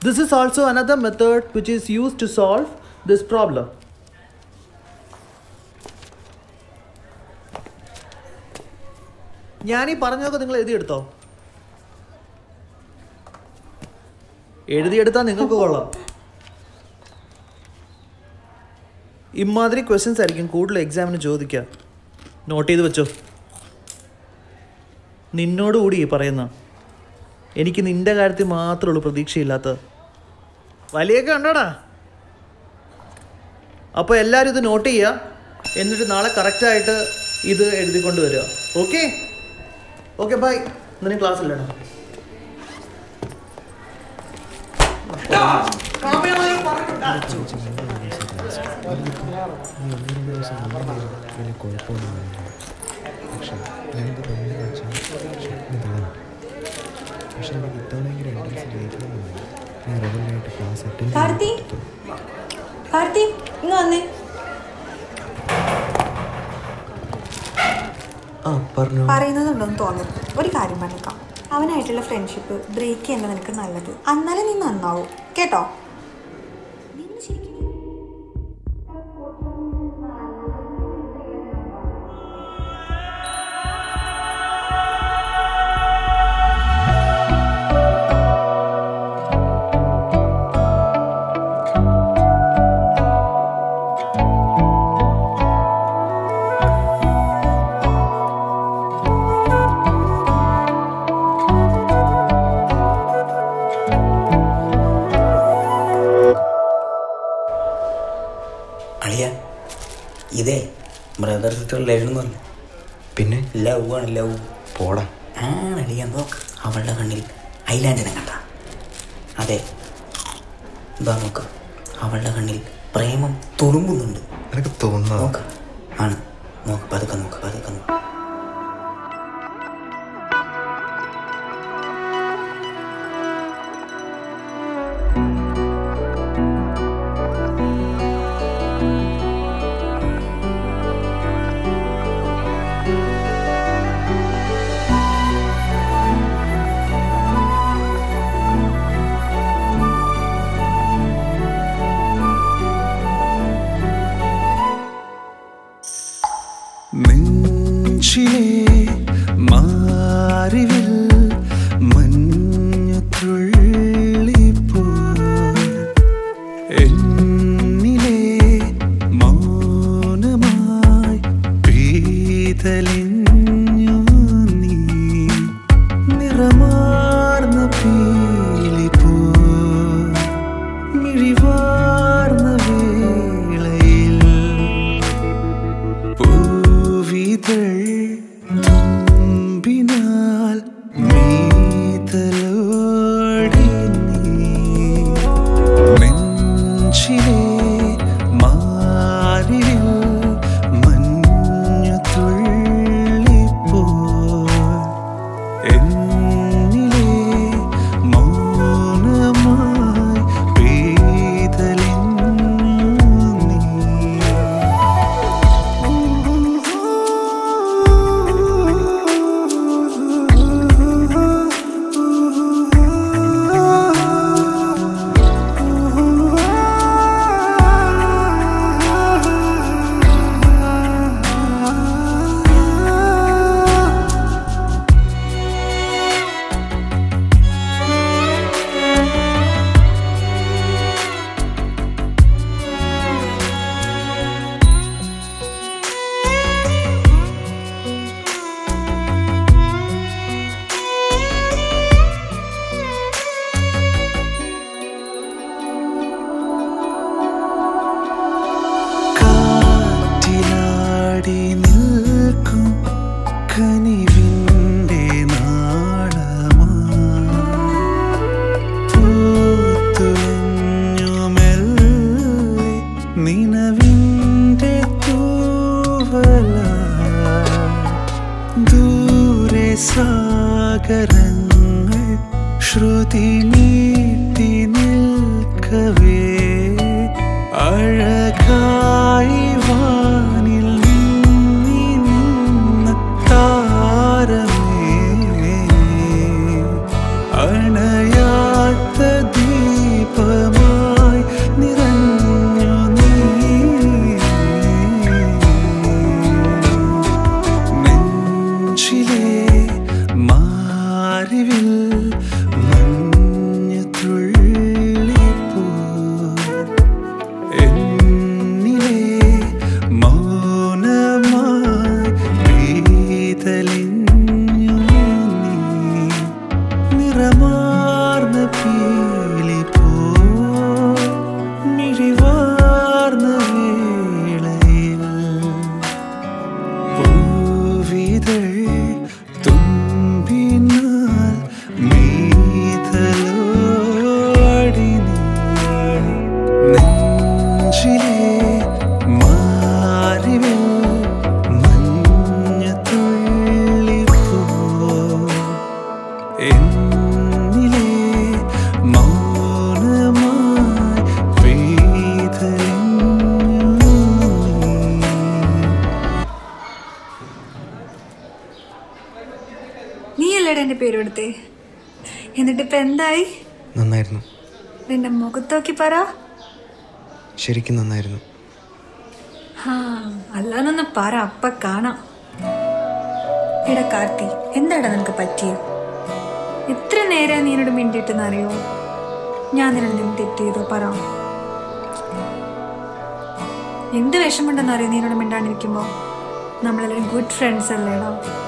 This is also another method which is used to solve this problem. ഞാൻ ഈ പറഞ്ഞതൊക്കെ നിങ്ങൾ എഴുതിയെടുത്തോ എഴുതിയെടുത്താൽ നിങ്ങൾക്ക് കൊള്ളാം ഇമാതിരി ക്വസ്റ്റ്യൻസ് ആയിരിക്കും കൂടുതൽ എക്സാമിന് ചോദിക്കുക നോട്ട് ചെയ്ത് വെച്ചോ നിന്നോട് കൂടി ഈ പറയുന്ന എനിക്ക് നിന്റെ കാര്യത്തിൽ മാത്രമേ ഉള്ളൂ പ്രതീക്ഷയില്ലാത്തത് വലിയൊക്കെ ഉണ്ടോടാ അപ്പോൾ എല്ലാവരും ഇത് നോട്ട് ചെയ്യുക എന്നിട്ട് നാളെ കറക്റ്റായിട്ട് ഇത് എഴുതിക്കൊണ്ട് വരിക ഓക്കെ ഓക്കെ ബൈ ഇന്ന് ക്ലാസ് ഇല്ലടാ വലിയ കുഴപ്പമൊന്നുമില്ല പക്ഷേ ഞാനിത് നന്നായി വെച്ചാൽ ഷട്ടിന് തളരും പക്ഷേ എനിക്ക് ഇത്തവണയെങ്കിലും എൻട്രൻസ് ജയിക്കണമെന്നുണ്ട് ഞാൻ റെഗുലറായിട്ട് ക്ലാസ് അറ്റൻഡ് കാർത്തി കാർത്തി ഇങ്ങ് വന്നേ ആ പറഞ്ഞു പറയുന്നതുണ്ടോന്ന് തോന്നരുത് ഒരു കാര്യം പറഞ്ഞേക്കാം അവനായിട്ടുള്ള ഫ്രണ്ട്ഷിപ്പ് ബ്രേക്ക് ചെയ്യുന്നത് നിനക്ക് നല്ലത് അന്നാലേ നീ നന്നാവും കേട്ടോ നീ ഒന്ന് ചിരിക്കണേ. അളിയ ഇതേ ബ്രദർ സിസ്റ്റർ റിലേഷൻ ഒന്നുമല്ല പിന്നെ ലവ് ആണ് ലവ് പോടാ ആണളിയ നോക്ക് അവളുടെ കണ്ണിൽ ഐലാഞ്ചനം കണ്ട അതെ ഇതാ നോക്ക് അവളുടെ കണ്ണിൽ പ്രേമം തുളുമ്പുന്നുണ്ട് നിനക്ക് തോന്നുന്നതാ നോക്ക് ആണ് നോക്ക് പതുക്കെ നോക്ക് പതുക്കെ നോക്ക് നെഞ്ചിലെ മാറിവിൽ മഞ്ഞു തുള്ളിപ്പോ എന്നിലെ മൗനമായി പീതലിഞ്ഞു നീ നിറമാർന്ന പീലിപ്പോ മിഴിവാർന്ന വേളയിൽ പൂവിതൾ തുമ്പിനാൽ മീതലോടി നീ നെഞ്ചിലെ മാറിൽ മഞ്ഞു തുള്ളിപ്പോ എന്നിലെ മൗനമായി പെയ്തലിഞ്ഞു നീ കാറ്റിലാടി നിൽക്കും കനിവിൻ്റെ നാളമാ പൂത്തുലഞ്ഞു മെല്ലെ നിനവിൻ്റെ തൂവല ദൂരെ സാഗരങ്ങൾ ശ്രുതി നീട്ടി നിൽക്കവേ അഴകായി വാനിൽ നീ നിന്ന താരമേ അണയാത്ത ദീപമേ എന്തായി നന്നായിരുന്നു നിന്റെ മുഖത്തോക്കി പറ ശരിക്കും നന്നായിരുന്നു ഹാ അല്ലാന്നൊന്ന് പറ അപ്പ കാണാം എടാ കാർത്തി എന്താടാ നിനക്ക് പറ്റിയത് എത്ര നേരം നീ എന്നോട് മിണ്ടിട്ടെന്ന് അറിയോ ഞാൻ നിന്നെന്തെങ്കിലും തെറ്റ് ചെയ്തോ പറ എന്ത് വിഷമുണ്ടെന്ന് അറിയോ നീ എന്നോട് മിണ്ടാണ്ടിരിക്കുമ്പോ നമ്മളെല്ലാവരും ഗുഡ് ഫ്രണ്ട്സ് അല്ലേടാ